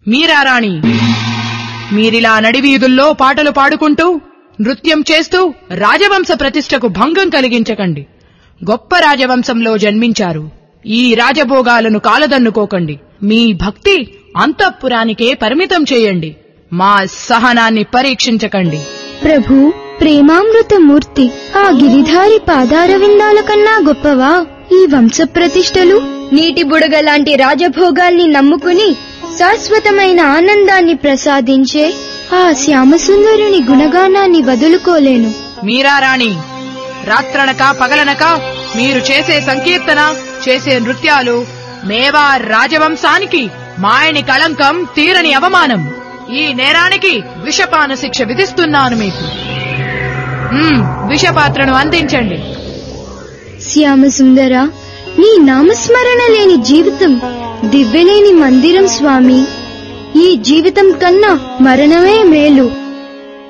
మీరా రాణి మీరిలా నడివీధుల్లో పాటలు పాడుకుంటూ నృత్యం చేస్తూ రాజవంశ ప్రతిష్టకు భంగం కలిగించకండి గొప్ప రాజవంశంలో జన్మించారు ఈ రాజభోగాలను కాలదన్నుకోకండి మీ భక్తి అంతఃపురానికే పరిమితం చేయండి మా సహనాన్ని పరీక్షించకండి ప్రభు ప్రేమామృతమూర్తి ఆ గిరిధారి పాదారవిందాల కన్నా గొప్పవా ఈ వంశ ప్రతిష్టలు నీటి బుడగ లాంటి రాజభోగాల్ని నమ్ముకుని శాశ్వతమైన ఆనందాన్ని ప్రసాదించే ఆ శ్యామసుందరుని గుణగానాన్ని వదులుకోలేను మీరా రాణి రాత్రనక పగలనక మీరు చేసే సంకీర్తన చేసే నృత్యాలు మేవా రాజవంశానికి మాయని కళంకం తీరని అవమానం ఈ నేరానికి విషపాన శిక్ష విధిస్తున్నాను మీకు మ్మ్, విషపాత్రను అందించండి శ్యామసుందర నీ నామస్మరణ లేని జీవితం దివ్యలేని మందిరం స్వామి ఈ జీవితం కన్నా మరణమే మేలు